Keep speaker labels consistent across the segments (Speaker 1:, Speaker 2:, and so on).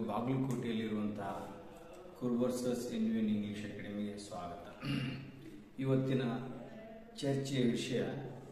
Speaker 1: ಬಾಗಲಕೋಟೆಯಲ್ಲಿರುವಂತಹ ಕುರ್ವರ್ಸಸ್ ಇನ್ವಿಯನ್ English ಅಕಾಡೆಮಿಗೆ ಸ್ವಾಗತ ಇವತ್ತಿನ ಚರ್ಚೆಯ ವಿಷಯ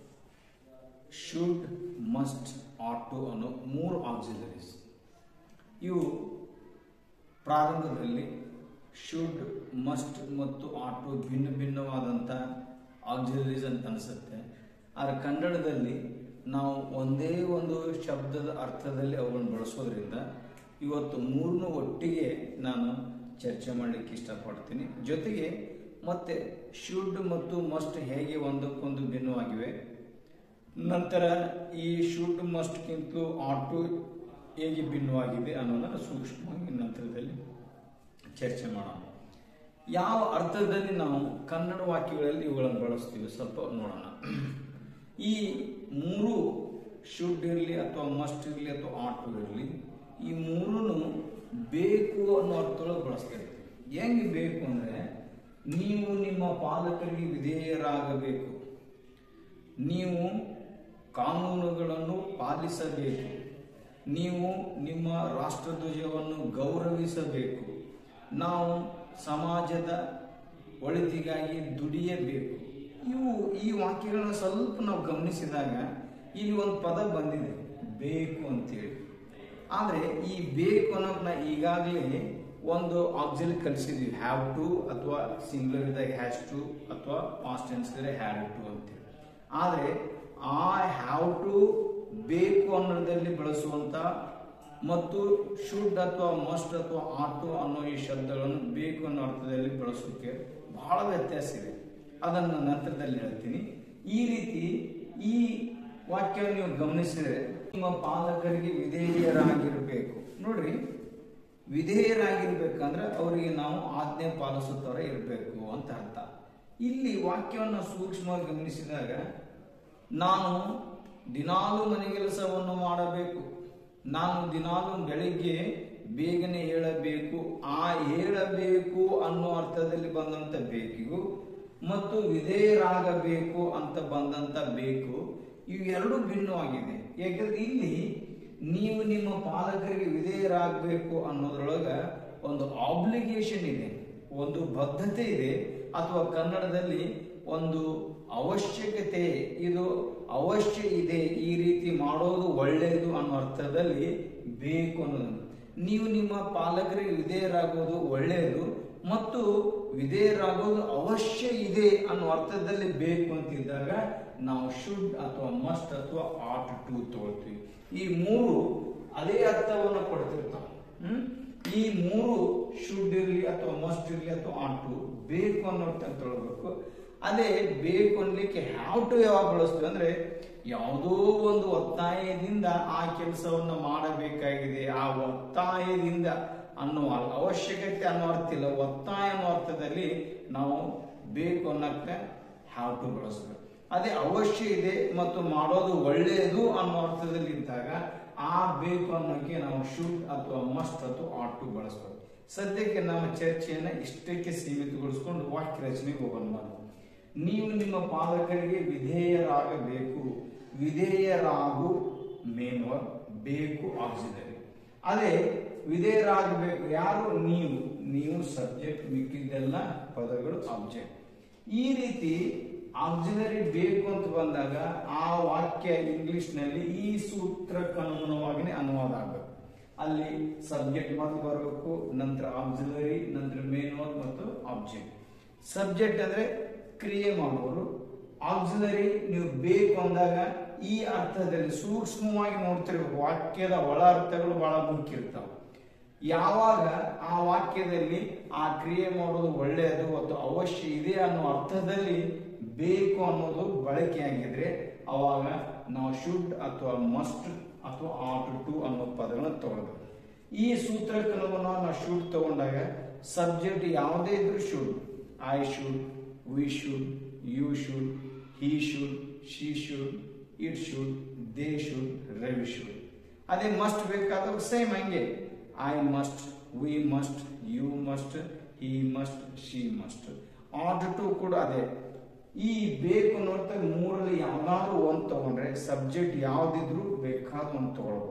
Speaker 1: ಶುಡ್ ಮಸ್ಟ್ ಆಟ್ ಟು ಅನ್ನೋ ಮೂರು ಆಕ್ಸಿಲರೀಸ್ ಇವು ಪ್ರಾರಂಭದಲ್ಲಿ ಶುಡ್ ಮಸ್ಟ್ ಮತ್ತು ಆಟೋ ಭಿನ್ನ ಭಿನ್ನವಾದಂಥ ಆಕ್ಸಿಲರೀಸ್ ಅಂತ ಅನಿಸುತ್ತೆ ಆದರೆ ಕನ್ನಡದಲ್ಲಿ ನಾವು ಒಂದೇ ಒಂದು ಶಬ್ದದ ಅರ್ಥದಲ್ಲಿ ಅವುಗಳನ್ನು ಬಳಸೋದ್ರಿಂದ ಇವತ್ತು ಮೂರನ್ನು ಒಟ್ಟಿಗೆ ನಾನು ಚರ್ಚೆ ಮಾಡಲಿಕ್ಕೆ ಇಷ್ಟಪಡ್ತೀನಿ ಜೊತೆಗೆ ಮತ್ತೆ ಶುಡ್ ಮತ್ತು ಮಸ್ಟ್ ಹೇಗೆ ಒಂದಕ್ಕೊಂದು ಭಿನ್ನವಾಗಿವೆ ನಂತರ ಈ ಶುಡ್ ಮಸ್ಟ್ಗಿಂತಲೂ ಆಟೋ ಹೇಗೆ ಭಿನ್ನವಾಗಿದೆ ಅನ್ನೋದನ್ನು ಸೂಕ್ಷ್ಮವಾಗಿ ನಂತರದಲ್ಲಿ ಚರ್ಚೆ ಮಾಡೋಣ ಯಾವ ಅರ್ಥದಲ್ಲಿ ನಾವು ಕನ್ನಡ ವಾಕ್ಯಗಳಲ್ಲಿ ಇವುಗಳನ್ನು ಬಳಸ್ತೀವಿ ಸ್ವಲ್ಪ ನೋಡೋಣ ಈ ಮೂರು ಶುಡ್ ಇರಲಿ ಅಥವಾ ಮಸ್ಟ್ ಇರಲಿ ಅಥವಾ ಆಟೋ ಇರಲಿ ಈ ಮೂರೂ ಬೇಕು ಅನ್ನೋ ಅರ್ಥದೊಳಗೆ ಬಳಸ್ತಾ ಇರ್ತೀವಿ ಹೆಂಗೆ ಬೇಕು ಅಂದರೆ ನೀವು ನಿಮ್ಮ ಪಾಲಕರಿಗೆ ವಿಧೇಯರಾಗಬೇಕು ನೀವು ಕಾನೂನುಗಳನ್ನು ಪಾಲಿಸಬೇಕು ನೀವು ನಿಮ್ಮ ರಾಷ್ಟ್ರಧ್ವಜವನ್ನು ಗೌರವಿಸಬೇಕು ನಾವು ಸಮಾಜದ ಒಳಿತಿಗಾಗಿ ದುಡಿಯಬೇಕು ಇವು ಈ ವಾಕ್ಯಗಳನ್ನ ಸ್ವಲ್ಪ ನಾವು ಗಮನಿಸಿದಾಗ ಇಲ್ಲಿ ಒಂದು ಪದ ಬಂದಿದೆ ಬೇಕು ಅಂತೇಳಿ ಆದರೆ ಈ ಬೇಕು ಅನ್ನೋದನ್ನ ಈಗಾಗಲೇ ಒಂದು ಆಕ್ಸಿಲ್ ಕಲಿಸಿದ್ವಿ ಹ್ಯಾವ್ ಟು ಅಥವಾ ಸಿಂಗ್ಲರ್ ಇದ್ದಾಗ ಹ್ಯಾಸ್ ಟು ಅಥವಾ ಪಾಸ್ಟ್ ಟೆನ್ಸ್ ಇದ್ರೆ ಹ್ಯಾವ್ ಟು ಅಂತೇಳಿ ಆದರೆ ಆ ಹ್ಯಾವ್ ಟು ಬೇಕು ಅನ್ನೋದ್ರಲ್ಲಿ ಬಳಸುವಂತ ಮತ್ತು ಶುಡ್ ಅಥವಾ ಮಸ್ಟ್ ಅಥವಾ ಆಟೋ ಅನ್ನೋ ಈ ಶಬ್ದಗಳನ್ನು ಬೇಕು ಅನ್ನೋ ಅರ್ಥದಲ್ಲಿ ಬಳಸೋಕೆ ಬಹಳ ವ್ಯತ್ಯಾಸ ಇದೆ ಅದನ್ನು ನಂತರದಲ್ಲಿ ಹೇಳ್ತೀನಿ ಈ ರೀತಿ ಈ ವಾಕ್ಯವನ್ನು ನೀವು ಗಮನಿಸಿದರೆ ನಿಮ್ಮ ಪಾಲಕರಿಗೆ ವಿಧೇಯರಾಗಿರಬೇಕು ನೋಡ್ರಿ ವಿಧೇಯರಾಗಿರ್ಬೇಕಂದ್ರೆ ಅವರಿಗೆ ನಾವು ಆಜ್ಞೆ ಪಾಲಿಸುತ್ತವರ ಇರಬೇಕು ಅಂತ ಅರ್ಥ ಇಲ್ಲಿ ವಾಕ್ಯವನ್ನು ಸೂಕ್ಷ್ಮವಾಗಿ ಗಮನಿಸಿದಾಗ ನಾನು ದಿನಾಲು ಮನೆ ಕೆಲಸವನ್ನು ಮಾಡಬೇಕು ನಾನು ದಿನಾಲು ಬೆಳಿಗ್ಗೆ ಬೇಗನೆ ಹೇಳಬೇಕು ಆ ಹೇಳಬೇಕು ಅನ್ನೋ ಅರ್ಥದಲ್ಲಿ ಬಂದಂತ ಬೇಕಿಗೂ ಮತ್ತು ವಿಧೇಯರಾಗಬೇಕು ಅಂತ ಬಂದಂತ ಬೇಕು ಇವೆರಡು ಭಿನ್ನವಾಗಿದೆ ಯಾಕಂದ್ರೆ ಇಲ್ಲಿ ನೀವು ನಿಮ್ಮ ಪಾಲಕರಿಗೆ ವಿಧೇಯರಾಗಬೇಕು ಅನ್ನೋದ್ರೊಳಗ ಒಂದು ಆಬ್ಲಿಗೇಷನ್ ಇದೆ ಒಂದು ಬದ್ಧತೆ ಇದೆ ಅಥವಾ ಕನ್ನಡದಲ್ಲಿ ಒಂದು ಅವಶ್ಯಕತೆ ಇದು ಅವಶ್ಯ ಇದೆ ಈ ರೀತಿ ಮಾಡೋದು ಒಳ್ಳೆಯದು ಅನ್ನೋ ಅರ್ಥದಲ್ಲಿ ಬೇಕು ಅನ್ನೋದು ನೀವು ನಿಮ್ಮ ಪಾಲಕರಿಗೆ ವಿಧೇಯರಾಗೋದು ಒಳ್ಳೆಯದು ಮತ್ತು ವಿಧೇಯರಾಗೋದು ಅವಶ್ಯ ಇದೆ ಅನ್ನೋ ಅರ್ಥದಲ್ಲಿ ಬೇಕು ಅಂತಿದ್ದಾಗ ನಾವು ಶುಡ್ ಅಥವಾ ಮಸ್ಟ್ ಅಥವಾ ಆಟ್ ಟು ತಗೊಳ್ತೀವಿ ಈ ಮೂರು ಅದೇ ಅರ್ಥವನ್ನು ಕೊಡ್ತಿರ್ತಾವೆ ಹ್ಮ್ ಈ ಮೂರು ಶುಡ್ ಇರಲಿ ಅಥವಾ ಮಸ್ಟ್ ಇರಲಿ ಅಥವಾ ಆಟ್ ಟು ಬೇಕು ಅನ್ನೋ ಅರ್ಥ ತೊಗೊಳ್ಬೇಕು ಅದೇ ಬೇಕು ಅನ್ಲಿಕ್ಕೆ ಹ್ಯಾವ್ ಟು ಯಾವಾಗ ಬಳಸ್ತೀವಿ ಅಂದ್ರೆ ಯಾವುದೋ ಒಂದು ಒತ್ತಾಯದಿಂದ ಆ ಕೆಲಸವನ್ನು ಮಾಡಬೇಕಾಗಿದೆ ಆ ಒತ್ತಾಯದಿಂದ ಅನ್ನೋ ಅವಶ್ಯಕತೆ ಅನ್ನೋ ಅರ್ಥ ಇಲ್ಲ ಒತ್ತಾಯ ಅನ್ನೋ ಅರ್ಥದಲ್ಲಿ ನಾವು ಬೇಕು ಅನ್ನಕ್ಕೆ ಹ್ಯಾವ್ ಟು ಬಳಸ್ಬೇಕು ಅದೇ ಅವಶ್ಯ ಇದೆ ಮತ್ತು ಮಾಡೋದು ಒಳ್ಳೆಯದು ಅನ್ನೋ ಅರ್ಥದಲ್ಲಿ ಇದ್ದಾಗ ಆ ಬೇಕು ಅನ್ನೋಕ್ಕೆ ನಾವು ಶುಡ್ ಅಥವಾ ಮಸ್ಟ್ ಅಥವಾ ಆಟ್ ಟು ಬಳಸ್ಬೇಕು ಸದ್ಯಕ್ಕೆ ನಮ್ಮ ಚರ್ಚೆಯನ್ನ ಇಷ್ಟಕ್ಕೆ ಸೀಮಿತಗೊಳಿಸ್ಕೊಂಡು ವಾಕ್ಯ ರಚನೆಗೆ ಹೋಗೋಣ ನಾವು ನೀವು ನಿಮ್ಮ ಪಾಲಕರಿಗೆ ವಿಧೇಯರಾಗಬೇಕು ವಿಧೇಯರಾಗು ಮೇನ್ ವರ್ಕ್ ಬೇಕು ಆಕ್ಸಿಲರಿ ಅದೇ ವಿಧೇಯರಾಗಬೇಕು ಯಾರು ನೀವು ನೀವು ಸಬ್ಜೆಕ್ಟ್ ಮಿಕ್ಕಿದ್ದೆಲ್ಲ ಪದಗಳು ಆಬ್ಜೆಕ್ಟ್ ಈ ರೀತಿ ಆಕ್ಸಿಲರಿ ಬೇಕು ಅಂತ ಬಂದಾಗ ಆ ವಾಕ್ಯ ಇಂಗ್ಲಿಷ್ ನಲ್ಲಿ ಈ ಸೂತ್ರಕ್ಕೆ ಅನುಗುಣವಾಗಿನೇ ಅನುವಾದ ಆಗಬೇಕು ಅಲ್ಲಿ ಸಬ್ಜೆಕ್ಟ್ ಮೊದಲು ಬರಬೇಕು ನಂತರ ಆಕ್ಸಿಲರಿ ನಂತರ ಮೇನ್ ವರ್ಕ್ ಮತ್ತು ಆಬ್ಜೆಕ್ಟ್ ಸಬ್ಜೆಕ್ಟ್ ಅಂದ್ರೆ ಕ್ರಿಯೆ ಮಾಡುವರು ಆಕ್ಸಿಲರಿ ನೀವು ಬೇಕು ಅಂದಾಗ ಈ ಅರ್ಥದಲ್ಲಿ ಸೂಕ್ಷ್ಮವಾಗಿ ನೋಡ್ತಿರ್ಬೇಕು ವಾಕ್ಯದ ಒಳ ಅರ್ಥಗಳು ಬಹಳ ಮುಖ್ಯ ಇರ್ತಾವೆ ಯಾವಾಗ ಆ ವಾಕ್ಯದಲ್ಲಿ ಆ ಕ್ರಿಯೆ ಮಾಡೋದು ಒಳ್ಳೆಯದು ಅಥವಾ ಅವಶ್ಯ ಇದೆ ಅನ್ನೋ ಅರ್ಥದಲ್ಲಿ ಬೇಕು ಅನ್ನೋದು ಬಳಕೆಯಾಗಿದ್ರೆ ಅವಾಗ ನಾವು ಶುಡ್ ಅಥವಾ ಮಸ್ಟ್ ಅಥವಾ ಆಟ್ ಟು ಅನ್ನೋ ಪದಗಳನ್ನ ತಗೊಳ್ಬೇಕು ಈ ಸೂತ್ರಕ್ಕೆ ನಾವು ಶುಡ್ ತಗೊಂಡಾಗ ಸಬ್ಜೆಕ್ಟ್ ಯಾವುದೇ ಇದ್ರೂ should I should we should you should he should she should it should they should Ravi should ಅದೇ ಮಸ್ಟ್ ಬೇಕಾದಾಗ ಸೇಮ್ ಹಂಗೆ I must we must you must he must she must ought to ಕೂಡ ಅದೇ ಈ ಬೇಕು ನೋಡ್ತಾ ಮೂರಲ್ಲಿ ಯಾವ್ದಾದ್ರು ಒಂದು ತಗೊಂಡ್ರೆ ಸಬ್ಜೆಕ್ಟ್ ಯಾವ್ದಿದ್ರು ಬೇಕಾದ ಒಂದು ತಗೊಳ್ಬಹುದು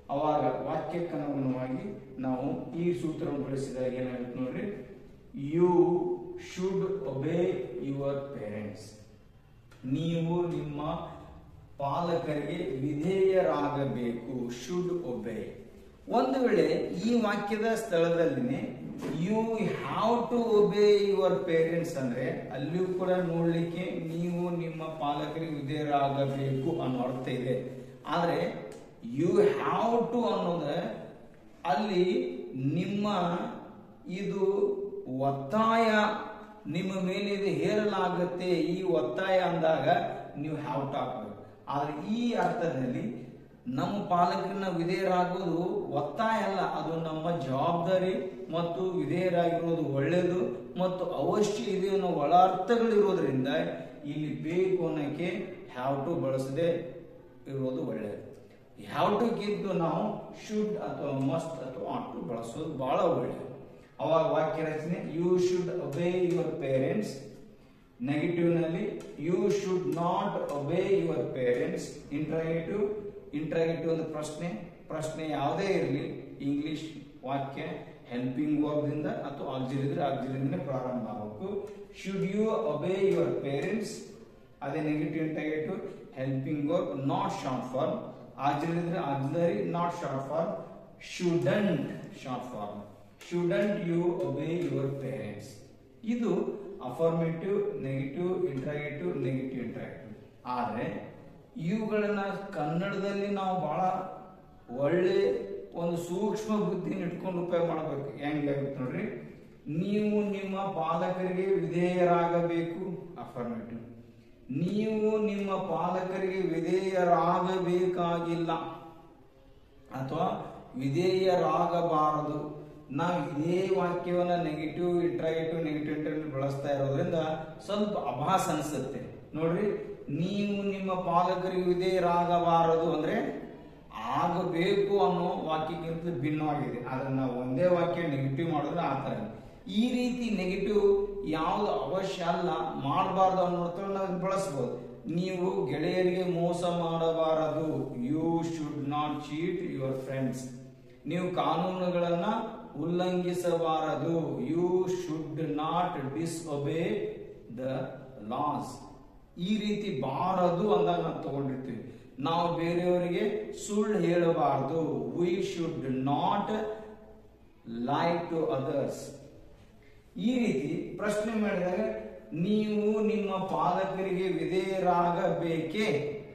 Speaker 1: ಅವಾಗ ವಾಕ್ಯಕ್ಕನುಗುಣವಾಗಿ ನಾವು ಈ ಸೂತ್ರವನ್ನು ಬಳಸಿದಾಗ ಏನಾಗುತ್ತೆ ನೋಡ್ರಿ you should obey your parents ನೀವು ನಿಮ್ಮ ಪಾಲಕರಿಗೆ ವಿಧೇಯರಾಗಬೇಕು ಶುಡ್ ಒಬೇ ಒಂದು ವೇಳೆ ಈ ವಾಕ್ಯದ ಸ್ಥಳದಲ್ಲಿ you have to obey your parents ಅಂದ್ರೆ ಅಲ್ಲಿಯೂ ಕೂಡ ನೋಡ್ಲಿಕ್ಕೆ ನೀವು ನಿಮ್ಮ ಪಾಲಕರಿಗೆ ವಿಧೇಯರಾಗಬೇಕು ಅನ್ನೋ ಅರ್ಥ ಇದೆ ಆದ್ರೆ ಯು ಹ್ಯಾವ್ ಟು ಅನ್ನೋದ ಅಲ್ಲಿ ನಿಮ್ಮ ಇದು ಒತ್ತಾಯ ನಿಮ್ಮ ಮೇಲೆ ಇದು ಹೇರಲಾಗುತ್ತೆ ಈ ಒತ್ತಾಯ ಅಂದಾಗ ನೀವು ಹ್ಯಾವ್ ಟು ಹಾಕ್ಬೇಕು ಆದ್ರೆ ಈ ಅರ್ಥದಲ್ಲಿ ನಮ್ಮ ಪಾಲಕರನ್ನ ವಿಧೇಯರಾಗೋದು ಒತ್ತಾಯ ಅಲ್ಲ ಅದು ನಮ್ಮ ಜವಾಬ್ದಾರಿ ಮತ್ತು ವಿಧೇಯರಾಗಿರೋದು ಒಳ್ಳೆಯದು ಮತ್ತು ಅವಶ್ಯ ಇದೆ ಅನ್ನೋ ಒಳ ಅರ್ಥಗಳಿರೋದ್ರಿಂದ ಇಲ್ಲಿ ಬೇಕು ಅನ್ನೋಕ್ಕೆ ಹ್ಯಾವ್ ಟು ಬಳಸದೆ ಇರೋದು ಒಳ್ಳೆಯದು ಹ್ಯಾವ್ ಟು ಗಿಂತ ನಾವು ಶುಡ್ ಅಥವಾ ಮಸ್ಟ್ ಅಥವಾ ಆಟ್ ಟು ಬಳಸೋದು ಬಹಳ ಒಳ್ಳೆಯದು ಅವಾಗ ವಾಕ್ಯ ರಚನೆ you should obey your parents negative ನಲ್ಲಿ you should not obey your parents interrogative interrogative ಒಂದು ಪ್ರಶ್ನೆ ಪ್ರಶ್ನೆ ಯಾವುದೇ ಇರಲಿ ಇಂಗ್ಲಿಷ್ ವಾಕ್ಯ ಹೆಲ್ಪಿಂಗ್ ವರ್ಬ್ದಿಂದ ಅಥವಾ ಆಕ್ಸಿಲಿದ್ರೆ ಆಕ್ಸಿಲಿಂದ ಪ್ರಾರಂಭ ಆಗಬೇಕು should you obey your parents ಅದೇ negative interrogative helping verb not short form ಆಕ್ಸಿಲಿದ್ರೆ auxiliary not short form shouldn't short form shouldn't you obey your parents ಇದು affirmative negative interrogative negative interrogative ಆದರೆ ಇವುಗಳನ್ನ ಕನ್ನಡದಲ್ಲಿ ನಾವು ಬಹಳ ಒಳ್ಳೆ ಒಂದು ಸೂಕ್ಷ್ಮ ಬುದ್ಧಿನ ಇಟ್ಕೊಂಡು ಉಪಯೋಗ ಮಾಡಬೇಕು ಹೆಂಗಾಗುತ್ತೆ ನೋಡ್ರಿ ನೀವು ನಿಮ್ಮ ಪಾಲಕರಿಗೆ ವಿಧೇಯರಾಗಬೇಕು ಅಫರ್ಮೇಟಿವ್ ನೀವು ನಿಮ್ಮ ಪಾಲಕರಿಗೆ ವಿಧೇಯರಾಗಬೇಕಾಗಿಲ್ಲ ಅಥವಾ ವಿಧೇಯರಾಗಬಾರದು ನಾವು ಇದೇ ವಾಕ್ಯವನ್ನ ನೆಗೆಟಿವ್ ಇಂಟ್ರಾಗೇಟಿವ್ ನೆಗೆಟಿವ್ ಇಂಟ್ರಾಗೇಟಿವ್ ಬಳಸ್ತಾ ಇರೋದ್ರಿಂದ ಸ್ವಲ್ಪ ಅಭಾಸ ಅನ್ಸುತ್ತೆ ನೋಡ್ರಿ ನೀವು ನಿಮ್ಮ ಪಾಲಕರಿಗೆ ವಿಧೇಯರಾಗಬಾರದು ಅಂದ್ರೆ ಆಗಬೇಕು ಅನ್ನೋ ವಾಕ್ಯಕ್ಕಿಂತ ಭಿನ್ನವಾಗಿದೆ ಆದ್ರೆ ನಾವು ಒಂದೇ ವಾಕ್ಯ ನೆಗೆಟಿವ್ ಮಾಡಿದ್ರೆ ಆ ಥರ ಈ ರೀತಿ ನೆಗೆಟಿವ್ ಯಾವ್ದು ಅವಶ್ಯ ಅಲ್ಲ ಮಾಡಬಾರ್ದು ಅನ್ನೋದ್ರ ನಾವು ಬಳಸ್ಬೋದು ನೀವು ಗೆಳೆಯರಿಗೆ ಮೋಸ ಮಾಡಬಾರದು you should not cheat your friends ನೀವು ಕಾನೂನುಗಳನ್ನ ಉಲ್ಲಂಘಿಸಬಾರದು you should not disobey the laws ಈ ರೀತಿ ಬಾರದು ಅಂದಾಗ ನಾವು ತಗೊಂಡಿರ್ತೀವಿ ನಾವು ಬೇರೆಯವರಿಗೆ ಸುಳ್ಳು ಹೇಳಬಾರದು we should not lie to others ಈ ರೀತಿ ಪ್ರಶ್ನೆ ಮಾಡಿದಾಗ ನೀವು ನಿಮ್ಮ ಪಾಲಕರಿಗೆ ವಿಧೇಯರಾಗಬೇಕೇ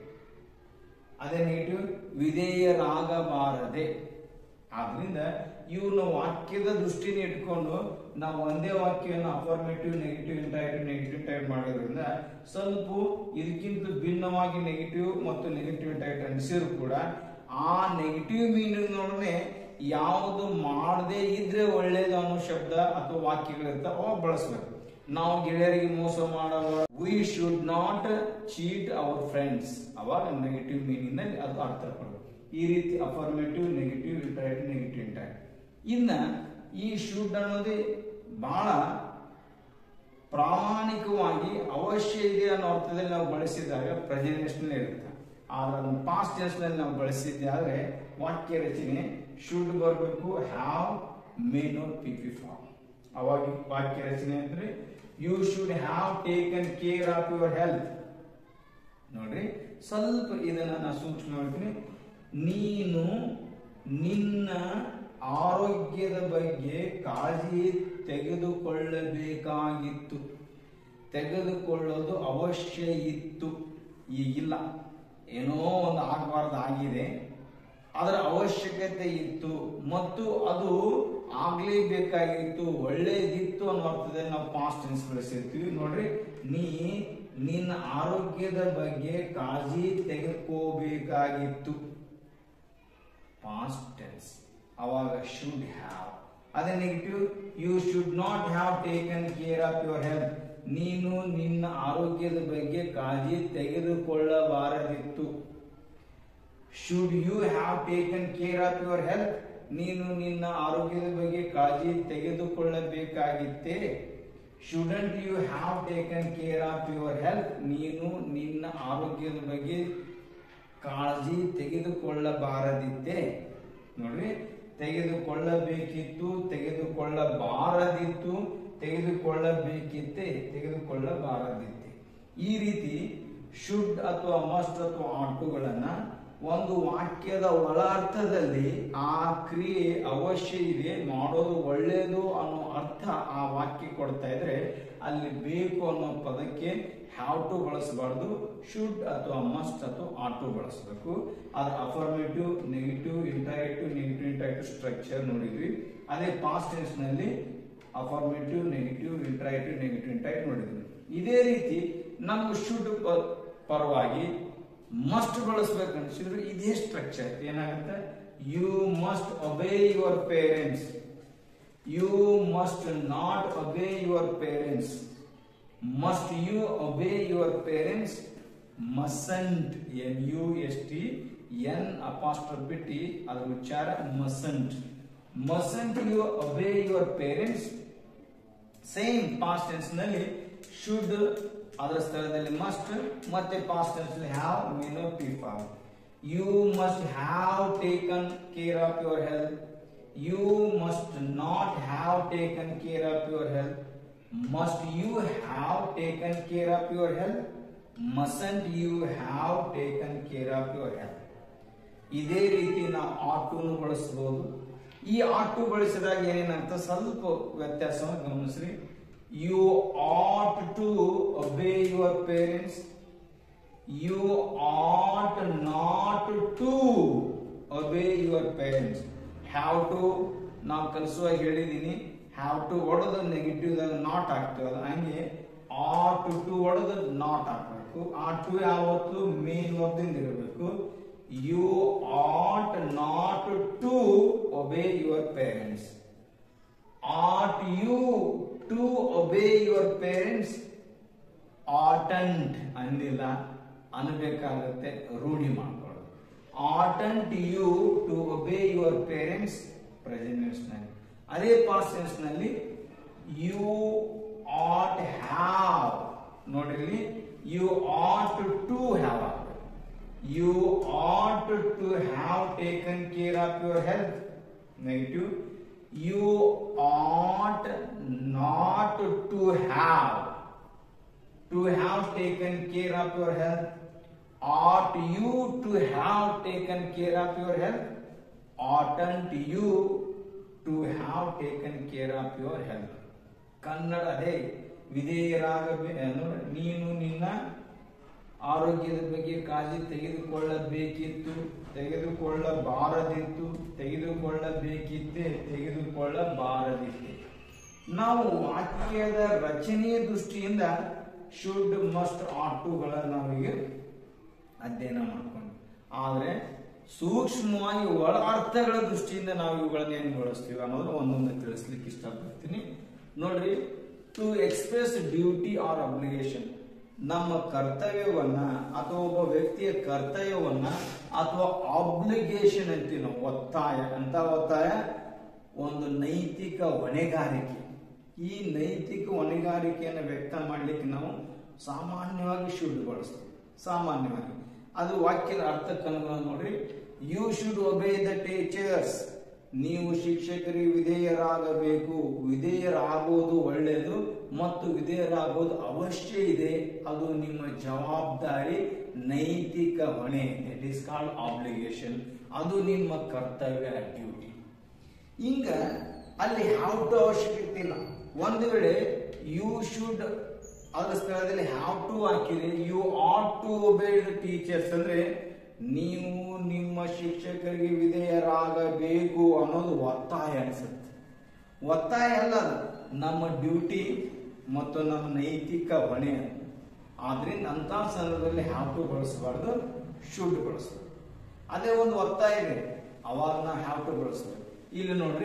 Speaker 1: ಅದೇ ನೆಗೆಟಿವ್ ವಿಧೇಯರಾಗಬಾರದೆ ಆದ್ರಿಂದ ಇವ್ರನ್ನ ವಾಕ್ಯದ ದೃಷ್ಟಿನ ಇಟ್ಕೊಂಡು ನಾವು ಒಂದೇ ವಾಕ್ಯವನ್ನು ಅಫರ್ಮೇಟಿವ್ ನೆಗೆಟಿವ್ ಇಂಟೈಟಿವ್ ನೆಗೆಟಿವ್ ಟೈಪ್ ಮಾಡೋದ್ರಿಂದ ಸ್ವಲ್ಪ ಇದಕ್ಕಿಂತ ಭಿನ್ನವಾಗಿ ನೆಗೆಟಿವ್ ಮತ್ತು ನೆಗೆಟಿವ್ ಟೈಪ್ ಅನಿಸಿದ್ರು ಕೂಡ ಆ ನೆಗೆಟಿವ್ ಮೀನಿಂಗ್ ನೋಡನೆ ಯಾವುದು ಮಾಡದೇ ಇದ್ರೆ ಒಳ್ಳೇದು ಅನ್ನೋ ಶಬ್ದ ಅಥವಾ ವಾಕ್ಯಗಳಿರ್ತಾವ ಅವಾಗ ಬಳಸ್ಬೇಕು ನಾವು ಗೆಳೆಯರಿಗೆ ಮೋಸ ಮಾಡುವ we should not cheat our friends ಅವಾಗ ನೆಗೆಟಿವ್ ಮೀನಿಂಗ್ ನಲ್ಲಿ ಅದು ಅರ್ಥ ಕೊಡಬೇಕು ಈ ರೀತಿ affirmative negative intent negative intent ಇನ್ನ ಈ ಶುಡ್ ಅನ್ನೋದೇ ಬಹಳ ಪ್ರಾಮಾಣಿಕವಾಗಿ ಅವಶ್ಯ ಇದೆ ಅನ್ನೋ ಅರ್ಥದಲ್ಲಿ ನಾವು ಬಳಸಿದಾಗ ಪ್ರೆಸೆಂಟೇಷನ್ ಇರುತ್ತೆ ಆದ್ರೆ ಅದನ್ನು ಪಾಸ್ಟ್ ಟೆನ್ಸ್ ನಲ್ಲಿ ನಾವು ಬಳಸಿದ್ದೆ ಆದ್ರೆ ವಾಕ್ಯ ರಚನೆ ಶುಡ್ ಬರಬೇಕು have may not P P form ಅವಾಗ ವಾಕ್ಯ ರಚನೆ ಅಂದ್ರೆ you should have taken care of your health ನೋಡ್ರಿ ಸ್ವಲ್ಪ ಇದನ್ನ ನಾನು ಸೂಕ್ಷ್ಮ ಹೇಳ್ತೀನಿ ನೀನು ನಿನ್ನ ಆರೋಗ್ಯದ ಬಗ್ಗೆ ಕಾಳಜಿ ತೆಗೆದುಕೊಳ್ಳಬೇಕಾಗಿತ್ತು ತೆಗೆದುಕೊಳ್ಳೋದು ಅವಶ್ಯ ಇತ್ತು ಈಗಿಲ್ಲ ಏನೋ ಒಂದು ಆಗಬಾರ್ದು ಆಗಿದೆ ಅದರ ಅವಶ್ಯಕತೆ ಇತ್ತು ಮತ್ತು ಅದು ಆಗ್ಲೇಬೇಕಾಗಿತ್ತು ಒಳ್ಳೇದಿತ್ತು ಅನ್ನೋ ಅರ್ಥದಲ್ಲಿ ನಾವು ಪಾಸ್ಟ್ ಟೆನ್ಸ್ ಬಳಸಿರ್ತೀವಿ ನೋಡ್ರಿ ನೀ ನಿನ್ನ ಆರೋಗ್ಯದ ಬಗ್ಗೆ ಕಾಳಜಿ ತೆಗೆದುಕೋಬೇಕಾಗಿತ್ತು ಪಾಸ್ಟ್ ಟೆನ್ಸ್ ಅವಾಗ ಶುಡ್ ಹ್ಯಾವ್ ಅದೇ negative you should not have taken care of your health ನೀನು ನಿನ್ನ ಆರೋಗ್ಯದ ಬಗ್ಗೆ ಕಾಳಜಿ ತೆಗೆದುಕೊಳ್ಳಬಾರದಿತ್ತು should you have taken care of your health ನೀನು ನಿನ್ನ ಆರೋಗ್ಯದ ಬಗ್ಗೆ ಕಾಳಜಿ ತೆಗೆದುಕೊಳ್ಳಬೇಕಾಗಿತ್ತೇ shouldn't you have taken care of your health ನೀನು ನಿನ್ನ ಆರೋಗ್ಯದ ಬಗ್ಗೆ ಕಾಳಜಿ ತೆಗೆದುಕೊಳ್ಳಬಾರದಿತ್ತೆ ನೋಡ್ರಿ ತೆಗೆದುಕೊಳ್ಳಬೇಕಿತ್ತು ತೆಗೆದುಕೊಳ್ಳಬಾರದಿತ್ತು ತೆಗೆದುಕೊಳ್ಳಬೇಕಿತ್ತೆ ತೆಗೆದುಕೊಳ್ಳಬಾರದಿತ್ತೆ ಈ ರೀತಿ ಶುಡ್ ಅಥವಾ ಮಸ್ಟ್ ಅಥವಾ ಆಟುಗಳನ್ನ ಒಂದು ವಾಕ್ಯದ ಒಳ ಅರ್ಥದಲ್ಲಿ ಆ ಕ್ರಿಯೆ ಅವಶ್ಯ ಇದೆ ಮಾಡೋದು ಒಳ್ಳೆಯದು ಅನ್ನೋ ಅರ್ಥ ಆ ವಾಕ್ಯ ಕೊಡ್ತಾ ಇದ್ರೆ ಅಲ್ಲಿ ಬೇಕು ಅನ್ನೋ ಪದಕ್ಕೆ ಹ್ಯಾವ್ ಟು ಬಳಸಬಾರ್ದು ಶುಡ್ ಅಥವಾ ಮಸ್ಟ್ ಅಥವಾ ಆಟು ಬಳಸಬೇಕು ಅದು affirmative negative interactive negative interactive structure ನೋಡಿದ್ವಿ ಅದೇ ಪಾಸ್ಟ್ ಟೆನ್ಸ್ ನಲ್ಲಿ affirmative negative interactive negative interact ನೋಡಿದ್ವಿ ಇದೇ ರೀತಿ ನಮ್ಗೆ ಶುಡ್ ಪರವಾಗಿ ಮಸ್ಟ್ ಬಳಸ್ಬೇಕು ಅನ್ಸಿದ್ರೆ ಇದೇ ಸ್ಟ್ರಕ್ಚರ್ ಏನಾಗುತ್ತೆ you must obey your parents you must not obey your parents must you obey your parents mustn't N U S T N apostrophe T ಅದರ ಉಚ್ಚಾರ mustn't mustn't you obey your parents same past tense ನಲ್ಲಿ should ಅದರ ಸ್ಥಳದಲ್ಲಿ must ಮತ್ತೆ past tense ನಲ್ಲಿ have ಮೀನು P form you must have taken care of your health you must not have taken care of your health must you have taken care of your health mustn't you have taken care of your health ಇದೇ ರೀತಿ ನಾವು ಆಟುನು ಬಳಸಬಹುದು ಈ ಆಟು ಬಳಸಿದಾಗ ಏನೇನಂತ ಸ್ವಲ್ಪ ವ್ಯತ್ಯಾಸವನ್ನು ಗಮನಿಸ್ರಿ you ought to obey your parents you ought not to obey your parents have to ನಾವು ಕಲಿಸುವಾಗ ಹೇಳಿದೀನಿ ಹ್ಯಾವ್ ಟು ಒಡೆದು ನೆಗೆಟಿವ್ ನಾಟ್ ಆಗ್ತದೆ ಹಂಗೆ ಆಟ್ ಟು ಒಡೆದು ನಾಟ್ ಹಾಕ್ಬೇಕು ಆ ಟು ಯಾವತ್ತು ಮೇನ್ ವರ್ದಿಂದ ಇರಬೇಕು you ought not to obey your parents ought you to obey your parents oughtn't ಅಂದಿಲ್ಲ ಅನ್ಬೇಕಾಗುತ್ತೆ ರೂಢಿ ಮಾಡ್ಕೊಳ್ಳೋದು oughtn't you to obey your parents present ನಲ್ಲಿ ಅದೇ ಪಾಸ್ಟ್ ನಲ್ಲಿ ಯು ಆಟ್ ಹ್ಯಾವ್ ನೋಡ್ರಿ you ought to have you ought to have taken care of your health negative you ought not to have to have taken care of your health ought you to have taken care of your health oughtn't you to have taken care of your health ಕನ್ನಡದೇ ವಿಧೇಯರಾಗಬೇ ನೋಡಿ, ನೀನು ನಿನ್ನ ಆರೋಗ್ಯದ ಬಗ್ಗೆ ಕಾಳಜಿ ತೆಗೆದುಕೊಳ್ಳಬೇಕಿತ್ತು ತೆಗೆದುಕೊಳ್ಳಬಾರದಿತ್ತು ತೆಗೆದುಕೊಳ್ಳಬೇಕಿತ್ತೆ ತೆಗೆದುಕೊಳ್ಳಬಾರದಿತ್ತೆ ನಾವು ವಾಕ್ಯದ ರಚನೆಯ ದೃಷ್ಟಿಯಿಂದ ಶುಡ್ ಮಸ್ಟ್ ಆಟುಗಳ ನಾವೀಗ ಅಧ್ಯಯನ ಮಾಡ್ಕೊಂಡು ಆದ್ರೆ ಸೂಕ್ಷ್ಮವಾಗಿ ಒಳ ಅರ್ಥಗಳ ದೃಷ್ಟಿಯಿಂದ ನಾವು ಇವುಗಳನ್ನ ಏನು ಬಳಸ್ತೀವಿ ಅನ್ನೋದು ಒಂದೊಂದು ತಿಳಿಸ್ಲಿಕ್ಕೆ ಇಷ್ಟಪಡ್ತೀನಿ ನೋಡ್ರಿ to express duty or obligation ನಮ್ಮ ಕರ್ತವ್ಯವನ್ನ ಅಥವಾ ಒಬ್ಬ ವ್ಯಕ್ತಿಯ ಕರ್ತವ್ಯವನ್ನ ಅಥವಾ ಆಬ್ಲಿಗೇಷನ್ ಅಂತೀವಿ ನಾವು ಒತ್ತಾಯ ಅಂತ ಒತ್ತಾಯ ಒಂದು ನೈತಿಕ ಹೊಣೆಗಾರಿಕೆ ಈ ನೈತಿಕ ಹೊಣೆಗಾರಿಕೆಯನ್ನು ವ್ಯಕ್ತ ಮಾಡಲಿಕ್ಕೆ ನಾವು ಸಾಮಾನ್ಯವಾಗಿ ಶುಡ್ ಬಳಸ್ತೀವಿ ಸಾಮಾನ್ಯವಾಗಿ ಅದು ವಾಕ್ಯದ ಅರ್ಥಕ್ಕನುಗುಣ ನೋಡ್ರಿ you should obey the teachers ನೀವು ಶಿಕ್ಷಕರಿಗೆ ವಿಧೇಯರಾಗಬೇಕು ವಿಧೇಯರಾಗುವುದು ಒಳ್ಳೆಯದು ಮತ್ತು ವಿಧೇಯರಾಗುವುದು ಅವಶ್ಯ ಇದೆ ಅದು ನಿಮ್ಮ ಜವಾಬ್ದಾರಿ ನೈತಿಕ ಹೊಣೆ ಇಟ್ ಇಸ್ ಕಾಲ್ಡ್ ಆಬ್ಲಿಗೇಷನ್ ಅದು ನಿಮ್ಮ ಕರ್ತವ್ಯ ಡ್ಯೂಟಿ ಹಿಂಗ ಅಲ್ಲಿ ಹ್ಯಾವ್ ಟು ಅವಶ್ಯಕತೆ ಇಲ್ಲ ಒಂದು ವೇಳೆ ಯು ಶುಡ್ ಅದರ ಸ್ಥಳದಲ್ಲಿ ಹ್ಯಾವ್ ಟು ಹಾಕಿರಿ you ought to obey the teachers ಅಂದ್ರೆ ನೀವು ನಿಮ್ಮ ಶಿಕ್ಷಕರಿಗೆ ವಿಧೇಯರಾಗಬೇಕು ಅನ್ನೋದು ಒತ್ತಾಯ ಅನಿಸುತ್ತೆ ಒತ್ತಾಯ ಅಲ್ಲ ಅದು ನಮ್ಮ ಡ್ಯೂಟಿ ಮತ್ತು ನಮ್ಮ ನೈತಿಕ ಹೊಣೆ ಅದು. ಆದ್ರಿಂದ ಅಂತ ಸಂದರ್ಭದಲ್ಲಿ ಹ್ಯಾವ್ ಟು ಬಳಸಬಾರ್ದು ಶುಡ್ ಬಳಸಬೇಕು ಅದೇ ಒಂದು ಒತ್ತಾಯ ಇದೆ ಅವಾಗ ನಾವು ಹ್ಯಾವ್ ಟು ಬಳಸಬೇಕು ಇಲ್ಲಿ ನೋಡ್ರಿ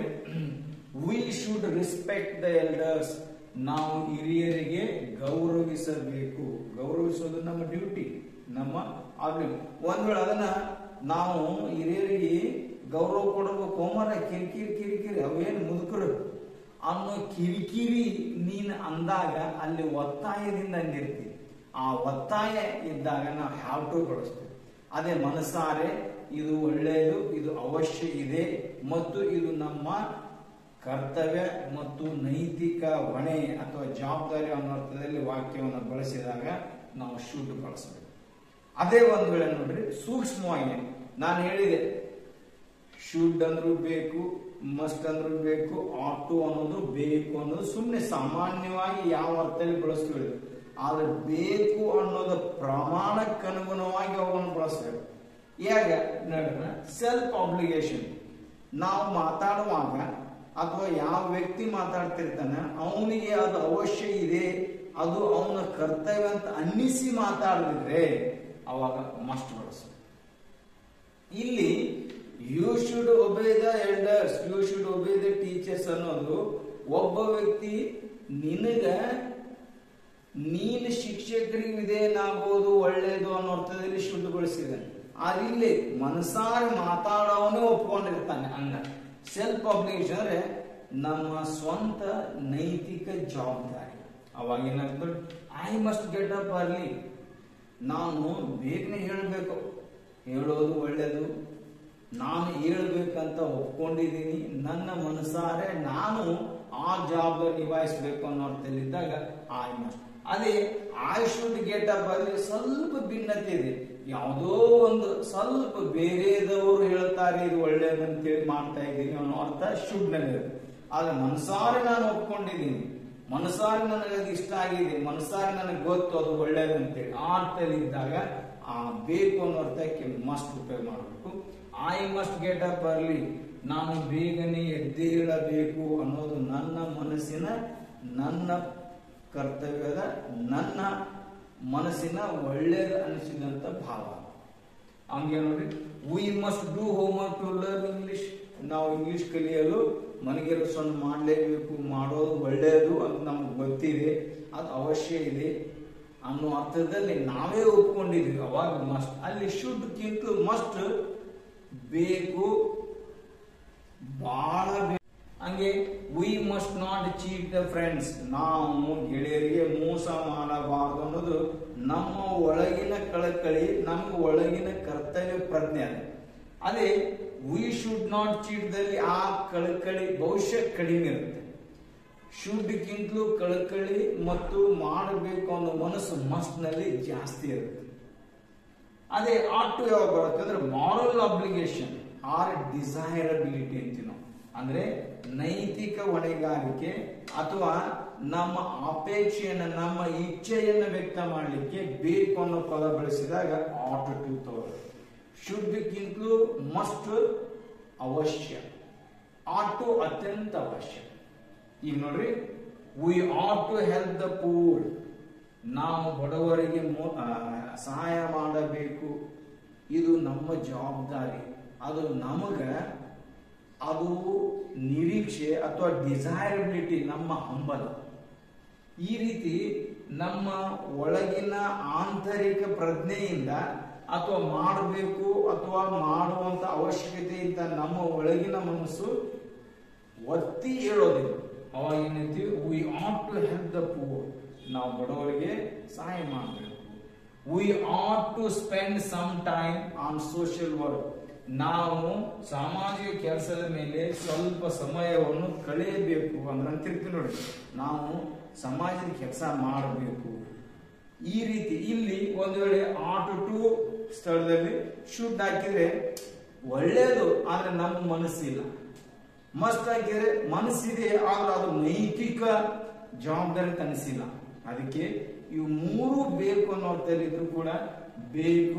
Speaker 1: we should respect the elders ನಾವು ಹಿರಿಯರಿಗೆ ಗೌರವಿಸಬೇಕು ಗೌರವಿಸೋದು ನಮ್ಮ ಡ್ಯೂಟಿ ನಮ್ಮ ಆಗ್ಲಿ ಒಂದ್ ವೇಳೆ ಅದನ್ನ ನಾವು ಹಿರಿಯರಿಗೆ ಗೌರವ ಕೊಡಬೇಕು ಮರ ಕಿರಿಕಿರಿ ಕಿರಿಕಿರಿ ಅವೇನು ಮುದುಕರು ಅನ್ನೋ ಕಿರಿಕಿರಿ ನೀನ್ ಅಂದಾಗ ಅಲ್ಲಿ ಒತ್ತಾಯದಿಂದ ಅಂದಿರ್ತೀವಿ ಆ ಒತ್ತಾಯ ಇದ್ದಾಗ ನಾವು ಹ್ಯಾವ್ ಟು ಬಳಸ್ತೀವಿ ಅದೇ ಮನಸಾರೆ ಇದು ಒಳ್ಳೆಯದು ಇದು ಅವಶ್ಯ ಇದೆ ಮತ್ತು ಇದು ನಮ್ಮ ಕರ್ತವ್ಯ ಮತ್ತು ನೈತಿಕ ಹೊಣೆ ಅಥವಾ ಜವಾಬ್ದಾರಿ ಅನ್ನೋ ಅರ್ಥದಲ್ಲಿ ವಾಕ್ಯವನ್ನು ಬಳಸಿದಾಗ ನಾವು ಶುಡ್ ಬಳಸಬೇಕು ಅದೇ ಒಂದು ವೇಳೆ ನೋಡ್ರಿ ಸೂಕ್ಷ್ಮವಾಗಿ ನಾನು ಹೇಳಿದೆ ಶುಡ್ ಅಂದ್ರೂ ಬೇಕು ಮಸ್ಟ್ ಅಂದ್ರೂ ಬೇಕು ಆಟೋ ಅನ್ನೋದು ಬೇಕು ಅನ್ನೋದು ಸುಮ್ಮನೆ ಸಾಮಾನ್ಯವಾಗಿ ಯಾವ ಅರ್ಥದಲ್ಲಿ ಬಳಸ್ತೀವಿ ಆದ್ರೆ ಬೇಕು ಅನ್ನೋದು ಪ್ರಮಾಣಕ್ಕನುಗುಣವಾಗಿ ಅವನ್ನು ಬಳಸಬೇಕು ಹೇಗ ನೋಡ್ರ ಸೆಲ್ಫ್ ಆಬ್ಲಿಗೇಷನ್ ನಾವು ಮಾತಾಡುವಾಗ ಅಥವಾ ಯಾವ ವ್ಯಕ್ತಿ ಮಾತಾಡ್ತಿರ್ತಾನೆ ಅವನಿಗೆ ಅದು ಅವಶ್ಯ ಇದೆ ಅದು ಅವನ ಕರ್ತವ್ಯ ಅಂತ ಅನ್ನಿಸಿ ಮಾತಾಡಿದ್ರೆ ಅವಾಗ ಮಸ್ಟ್ ಬಳಸಬೇಕು ಇಲ್ಲಿ you should obey the elders you should obey the teachers ಅನ್ನೋದು ಒಬ್ಬ ವ್ಯಕ್ತಿ ನಿನಗ ನೀನು ಶಿಕ್ಷಕರಿಗೆ ವಿಧೇಯನಾಗೋದು ಒಳ್ಳೇದು ಅನ್ನೋ ಅರ್ಥದಲ್ಲಿ ಶುದ್ಧಗೊಳಿಸಿದ್ದಾನೆ ಅದಿಲ್ಲಿ ಮನಸಾರೆ ಮಾತಾಡೋವನೇ ಒಪ್ಕೊಂಡಿರ್ತಾನೆ ಹಂಗ ಸೆಲ್ಫ್ ಅಬ್ಲಿಗೇಷನ್ ಅಂದ್ರೆ ನಮ್ಮ ಸ್ವಂತ ನೈತಿಕ ಜವಾಬ್ದಾರಿ ಅವಾಗ ಏನಾಗ್ತದೆ I must get up early ನಾನು ಬೇಗನೆ ಹೇಳಬೇಕು ಹೇಳೋದು ಒಳ್ಳೇದು ನಾನು ಹೇಳ್ಬೇಕಂತ ಒಪ್ಕೊಂಡಿದ್ದೀನಿ ನನ್ನ ಮನಸಾರೆ ನಾನು ಆ ಜವಾಬ್ದಾರಿ ನಿಭಾಯಿಸಬೇಕು ಅನ್ನೋ ಅರ್ಥದಲ್ಲಿದ್ದಾಗ ಐ ಮಸ್ಟ್ ಅದೇ ಐ ಶುಡ್ ಗೆಟ್ ಅಪ್ ಅಲ್ಲಿ ಸ್ವಲ್ಪ ಭಿನ್ನತೆ ಇದೆ ಯಾವುದೋ ಒಂದು ಸ್ವಲ್ಪ ಬೇರೆದವರು ಹೇಳ್ತಾರೆ ಇದು ಒಳ್ಳೇದಂತೇಳಿ ಮಾಡ್ತಾ ಇದ್ದೀನಿ ಅನ್ನೋ ಅರ್ಥ ಶುಡ್ ನಲ್ಲಿ ಆದ್ರೆ ಮನಸಾರೆ ನಾನು ಒಪ್ಕೊಂಡಿದ್ದೀನಿ ಮನಸಾರೆ ನನಗೆ ಅದು ಇಷ್ಟ ಆಗಿದೆ ಮನಸಾರೆ ನನಗೆ ಗೊತ್ತು ಅದು ಒಳ್ಳೇದಂತೇಳಿ ಆ ಅರ್ಥದಲ್ಲಿ ಇದ್ದಾಗ ಆ ಬೇಕು ಅನ್ನೋ ಅರ್ಥಕ್ಕೆ ಮಸ್ಟ್ ಉಪಯೋಗ ಮಾಡಬೇಕು I must get up early ನಾನು ಬೇಗನೆ ಎದ್ದೇಳಬೇಕು ಅನ್ನೋದು ನನ್ನ ಮನಸ್ಸಿನ ನನ್ನ ಕರ್ತವ್ಯದ ನನ್ನ ಮನಸ್ಸಿನ ಒಳ್ಳೇದು ಅನಿಸಿದಂತ ಭಾವ ಹಂಗೆ ನೋಡಿ we must do homework to learn English ನಾವು ಇಂಗ್ಲಿಷ್ ಕಲಿಯಲು ಮನೆಗೆಲಸವನ್ನು ಮಾಡಲೇಬೇಕು ಮಾಡೋದು ಒಳ್ಳೆಯದು ಅಂತ ನಮ್ಗೆ ಗೊತ್ತಿದೆ ಅದು ಅವಶ್ಯ ಇದೆ ಅನ್ನೋ ಅರ್ಥದಲ್ಲಿ ನಾವೇ ಒಪ್ಕೊಂಡಿದ್ವಿ ಅವಾಗ ಮಸ್ಟ್ ಅಲ್ಲಿ ಶುಡ್ ಕಿಂತ ಮಸ್ಟ್ ಬೇಕು ಬಹಳ ಬೇಕು ಹಂಗೆ we must not cheat the friends ನಾವು ಗೆಳೆಯರಿಗೆ ಮೋಸ ಮಾಡಬಾರದು ಅನ್ನೋದು ನಮ್ಮ ಒಳಗಿನ ಕಳಕಳಿ ನಮ್ಮ ಒಳಗಿನ ಕರ್ತವ್ಯ ಪ್ರಜ್ಞೆ ಅದು ಅದೇ ವಿ ಶುಡ್ ನಾಟ್ ಚೀಟ್ ದಲ್ಲಿ ಆ ಕಳಕಳಿ ಬಹುಶಃ ಕಡಿಮೆ ಇರುತ್ತೆ ಶುಡ್ಗಿಂತಲೂ ಕಳಕಳಿ ಮತ್ತು ಮಾಡಬೇಕು ಅನ್ನೋ ಮನಸ್ಸು ಮಸ್ಟ್ ನಲ್ಲಿ ಜಾಸ್ತಿ ಇರುತ್ತೆ ಅದೇ ಆಟು ಯಾವಾಗ ಬರುತ್ತೆ ಅಂದ್ರೆ ಮಾರಲ್ ಅಬ್ಲಿಗೇಷನ್ ಆರ್ ಡಿಸೈರಬಿಲಿಟಿ ಅಂತೀವಿ ನಾವು ಅಂದ್ರೆ ನೈತಿಕ ಹೊಣೆಗಾರಿಕೆ ಅಥವಾ ನಮ್ಮ ಅಪೇಕ್ಷೆಯನ್ನ ನಮ್ಮ ಇಚ್ಛೆಯನ್ನ ವ್ಯಕ್ತ ಮಾಡಲಿಕ್ಕೆ ಬೇಕು ಅನ್ನೋ ಪದ ಬಳಸಿದಾಗ ಆಟ್ ಟು ತೋರ್ ಶುಡ್ಗಿಂತಲೂ ಮಸ್ಟ್ ಅವಶ್ಯ ಆಟು ಅತ್ಯಂತ ಅವಶ್ಯ ಈಗ ನೋಡ್ರಿ we ought to help the poor ನಾವು ಬಡವರಿಗೆ ಮೋ- ಆ, ಸಹಾಯ ಮಾಡಬೇಕು ಇದು ನಮ್ಮ ಜವಾಬ್ದಾರಿ ಅದು ನಮಗ ಅದು ನಿರೀಕ್ಷೆ ಅಥವಾ ಡಿಸೈರಬಿಲಿಟಿ ನಮ್ಮ ಹಂಬಲ ಈ ರೀತಿ ನಮ್ಮ ಒಳಗಿನ ಆಂತರಿಕ ಪ್ರಜ್ಞೆಯಿಂದ ಅಥವಾ ಮಾಡಬೇಕು ಅಥವಾ ಮಾಡುವಂತ ಅವಶ್ಯಕತೆ ಇದ್ದ ನಮ್ಮ ಒಳಗಿನ ಮನಸ್ಸು ಒತ್ತಿ ಹೇಳೋದಿಲ್ಲ ಅವಾಗ ಏನೈತಿ we ought to help the poor ನಾವು ಬಡವರಿಗೆ ಸಹಾಯ ಮಾಡಬೇಕು we ought to spend some time on social work ನಾವು ಸಾಮಾಜಿಕ ಕೆಲಸದ ಮೇಲೆ ಸ್ವಲ್ಪ ಸಮಯವನ್ನು ಕಳೆಯಬೇಕು ಅಂದ್ರೆ ಅಂತಿರ್ತೀವಿ ನೋಡಿ ನಾವು ಸಮಾಜದ ಕೆಲಸ ಮಾಡಬೇಕು ಈ ರೀತಿ ಇಲ್ಲಿ ಒಂದು ವೇಳೆ ಆಟ್ ಟು ಸ್ಥಳದಲ್ಲಿ ಶುಡ್ ಹಾಕಿದ್ರೆ ಒಳ್ಳೇದು ಆದ್ರೆ ನಮ್ಮ ಮನಸ್ಸಿಲ್ಲ ಮಸ್ಟ್ ಹಾಕಿದ್ರೆ ಮನಸ್ಸಿದೆ ಆದ್ರೆ ಅದು ನೈತಿಕ ಜವಾಬ್ದಾರಿ ತನಿಸಿಲ್ಲ ಅದಕ್ಕೆ ಇವು ಮೂರು ಬೇಕು ಅನ್ನೋ ಅರ್ಥದಲ್ಲಿ ಇದ್ರೂ ಕೂಡ ಬೇಕು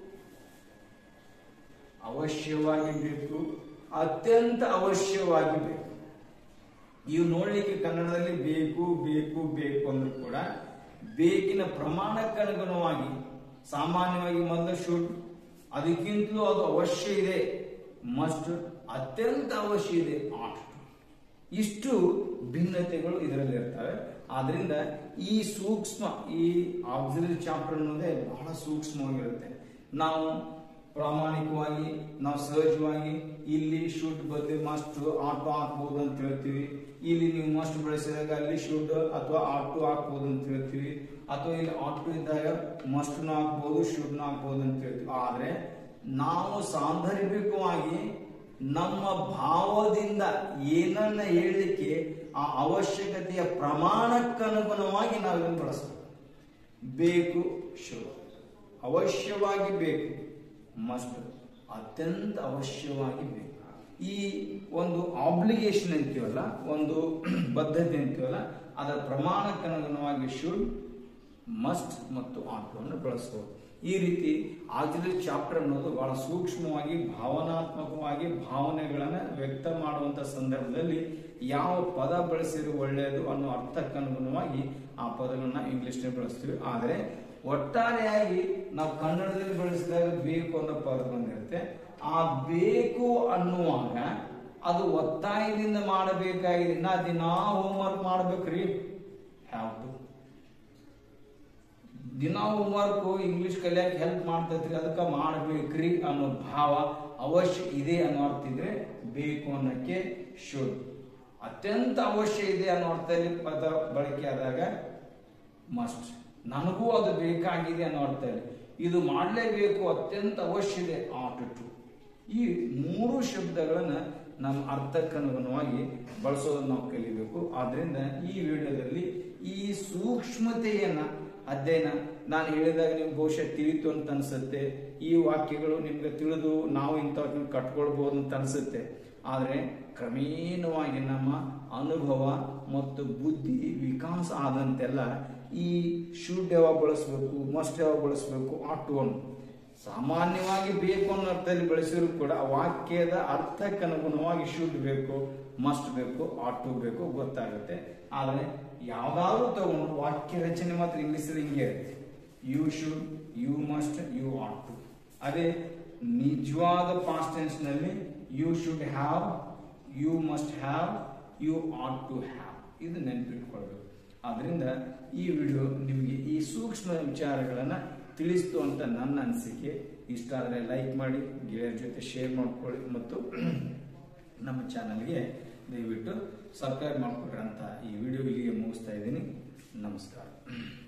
Speaker 1: ಅವಶ್ಯವಾಗಿ ಬೇಕು ಅತ್ಯಂತ ಅವಶ್ಯವಾಗಿ ಬೇಕು ಇವು ನೋಡ್ಲಿಕ್ಕೆ ಕನ್ನಡದಲ್ಲಿ ಬೇಕು ಬೇಕು ಬೇಕು ಅಂದ್ರೂ ಕೂಡ ಬೇಕಿನ ಪ್ರಮಾಣಕ್ಕನುಗುಣವಾಗಿ ಸಾಮಾನ್ಯವಾಗಿ ಮೊದಲು ಶುಡ್ ಅದಕ್ಕಿಂತಲೂ ಅದು ಅವಶ್ಯ ಇದೆ ಮಸ್ಟ್ ಅತ್ಯಂತ ಅವಶ್ಯ ಇದೆ ಆಟ್ ಇಷ್ಟು ಭಿನ್ನತೆಗಳು ಇದರಲ್ಲಿ ಇರ್ತವೆ ಆದ್ರಿಂದ ಈ ಸೂಕ್ಷ್ಮ ಈ ಆಕ್ಸಿಲರಿ ಚಾಪ್ಟರ್ ಅನ್ನೋದೇ ಬಹಳ ಸೂಕ್ಷ್ಮವಾಗಿರುತ್ತೆ ನಾವು ಪ್ರಾಮಾಣಿಕವಾಗಿ ನಾವು ಸಹಜವಾಗಿ ಇಲ್ಲಿ ಶುಡ್ ಬದಲಿ ಮಸ್ಟ್ ಆಟೋ ಹಾಕ್ಬೋದು ಅಂತ ಹೇಳ್ತೀವಿ ಇಲ್ಲಿ ನೀವು ಮಸ್ಟ್ ಬಳಸಿದಾಗ ಅಲ್ಲಿ ಶುಡ್ ಅಥವಾ ಆಟೋ ಹಾಕ್ಬೋದು ಅಂತ ಹೇಳ್ತೀವಿ ಅಥವಾ ಇಲ್ಲಿ ಆಟೋ ಇದ್ದಾಗ ಮಸ್ಟ್ನು ಹಾಕ್ಬೋದು ಶುಡ್ನು ಹಾಕ್ಬೋದು ಅಂತ ಹೇಳ್ತೀವಿ ಆದ್ರೆ ನಾವು ಸಾಂದರ್ಭಿಕವಾಗಿ ನಮ್ಮ ಭಾವದಿಂದ ಏನನ್ನ ಹೇಳಲಿಕ್ಕೆ ಆ ಅವಶ್ಯಕತೆಯ ಪ್ರಮಾಣಕ್ಕನುಗುಣವಾಗಿ ನಾವೇನು ಬಳಸಬೇಕು ಬೇಕು ಶುಭ ಅವಶ್ಯವಾಗಿ ಬೇಕು ಮಸ್ಟ್ ಅತ್ಯಂತ ಅವಶ್ಯವಾಗಿ ಬೇಕು ಈ ಒಂದು ಆಬ್ಲಿಗೇಷನ್ ಅಂತೀವಲ್ಲ ಒಂದು ಬದ್ಧತೆ ಅಂತೀವಲ್ಲ ಅದರ ಪ್ರಮಾಣಕ್ಕನುಗುಣವಾಗಿ ಶುಡ್ ಮಸ್ಟ್ ಮತ್ತು ಆಟವನ್ನು ಬಳಸಬಹುದು ಈ ರೀತಿ ಆಕ್ಸಿಲರಿ ಚಾಪ್ಟರ್ ಅನ್ನೋದು ಬಹಳ ಸೂಕ್ಷ್ಮವಾಗಿ ಭಾವನಾತ್ಮಕವಾಗಿ ಭಾವನೆಗಳನ್ನು ವ್ಯಕ್ತ ಮಾಡುವಂತ ಸಂದರ್ಭದಲ್ಲಿ ಯಾವ ಪದ ಬಳಸಿದ್ರು ಒಳ್ಳೆಯದು ಅನ್ನೋ ಅರ್ಥಕ್ಕನುಗುಣವಾಗಿ ಆ ಪದಗಳನ್ನ ಇಂಗ್ಲಿಷ್ನಲ್ಲಿ ಬಳಸ್ತೀವಿ ಆದರೆ ಒಟ್ಟಾರೆಯಾಗಿ ನಾವು ಕನ್ನಡದಲ್ಲಿ ಬಳಸಿದಾಗ ಬೇಕು ಅನ್ನೋ ಪದ ಬಂದಿರುತ್ತೆ ಆ ಬೇಕು ಅನ್ನುವಾಗ ಅದು ಒತ್ತಾಯದಿಂದ ಮಾಡಬೇಕಾಗಿದೆ ನಾ ದಿನಾ ಹೋಮ್ವರ್ಕ್ ಮಾಡ್ಬೇಕ್ರಿ ಹ್ಯಾವ್ ಟು ದಿನ ಹೋಮ್ವರ್ಕ್ ಇಂಗ್ಲಿಷ್ ಕಲಿಯಕ್ಕೆ ಹೆಲ್ಪ್ ಮಾಡ್ತೈತ್ರಿ ಅದಕ್ಕೆ ಮಾಡ್ಬೇಕ್ರಿ ಅನ್ನೋ ಭಾವ ಅವಶ್ಯ ಇದೆ ಅನ್ನೋ ಅರ್ಥ ಇದ್ರೆ ಬೇಕು ಅನ್ನೋಕ್ಕೆ ಶುಡ್ ಅತ್ಯಂತ ಅವಶ್ಯ ಇದೆ ಅನ್ನೋ ಅರ್ಥದಲ್ಲಿ ಪದ ಬಳಕೆ ಆದಾಗ ಮಸ್ಟ್ ನನಗೂ ಅದು ಬೇಕಾಗಿದೆ ಅನ್ನೋ ಅರ್ಥದಲ್ಲಿ ಇದು ಮಾಡಲೇಬೇಕು ಅತ್ಯಂತ ಅವಶ್ಯ ಇದೆ ಆಟ್ ಟು ಈ ಮೂರು ಶಬ್ದಗಳನ್ನ ನಮ್ಮ ಅರ್ಥಕ್ಕನುಗುಣವಾಗಿ ಬಳಸೋದನ್ನ ನಾವು ಕಲಿಬೇಕು ಆದ್ರಿಂದ ಈ ವಿಡಿಯೋದಲ್ಲಿ ಈ ಸೂಕ್ಷ್ಮತೆಯನ್ನ ಅಧ್ಯಯನ ನಾನು ಹೇಳಿದಾಗ ನಿಮ್ಗೆ ಬಹುಶಃ ತಿಳಿತು ಅಂತ ಅನ್ಸುತ್ತೆ ಈ ವಾಕ್ಯಗಳು ನಿಮ್ಗೆ ತಿಳಿದು ನಾವು ಇಂಥವ್ರನ್ನ ಕಟ್ಕೊಳ್ಬಹುದು ಅಂತ ಅನ್ಸುತ್ತೆ ಆದರೆ ಕ್ರಮೇಣವಾಗಿ ನಮ್ಮ ಅನುಭವ ಮತ್ತು ಬುದ್ಧಿ ವಿಕಾಸ ಆದಂತೆಲ್ಲ ಈ ಶುಡ್ ಯಾವಾಗ ಬಳಸಬೇಕು ಮಸ್ಟ್ ಯಾವಾಗ ಬಳಸಬೇಕು ಆಟು ಅನ್ನು ಸಾಮಾನ್ಯವಾಗಿ ಬೇಕು ಅನ್ನೋ ಅರ್ಥದಲ್ಲಿ ಬಳಸಿದ್ರು ಕೂಡ ಆ ವಾಕ್ಯದ ಅರ್ಥಕ್ಕೆ ಅನುಗುಣವಾಗಿ ಶುಡ್ ಬೇಕು ಮಸ್ಟ್ ಬೇಕು ಆಟು ಬೇಕು ಗೊತ್ತಾಗುತ್ತೆ ಆದರೆ ಯಾವ್ದಾದ್ರು ತಗೊಂಡು ವಾಕ್ಯ ರಚನೆ ಮಾತ್ರ ಇಂಗ್ಲಿಷ್ ಹಿಂಗೆ ಇರುತ್ತೆ you should you must you ought to ಅದೇ ನಿಜವಾದ ಪಾಸ್ಟ್ ಟೆನ್ಸ್ ನಲ್ಲಿ you should have you must have you ought to have ಇದು ನೆನಪಿಟ್ಕೊಳ್ಬೇಕು ಆದ್ರಿಂದ ಈ ವಿಡಿಯೋ ನಿಮಗೆ ಈ ಸೂಕ್ಷ್ಮ ವಿಚಾರಗಳನ್ನ ತಿಳಿಸ್ತು ಅಂತ ನನ್ನ ಅನಿಸಿಕೆ ಇಷ್ಟ ಆದರೆ ಲೈಕ್ ಮಾಡಿ ಗೆಳೆಯರ ಜೊತೆ ಶೇರ್ ಮಾಡ್ಕೊಳ್ಳಿ ಮತ್ತು ನಮ್ಮ ಚಾನಲ್ಗೆ ದಯವಿಟ್ಟು ಸಬ್ಸ್ಕ್ರೈಬ್ ಮಾಡ್ಕೊಡ್ರಿ ಅಂತ ಈ ವಿಡಿಯೋ ಇಲ್ಲಿಗೆ ಮುಗಿಸ್ತಾ ಇದ್ದೀನಿ ನಮಸ್ಕಾರ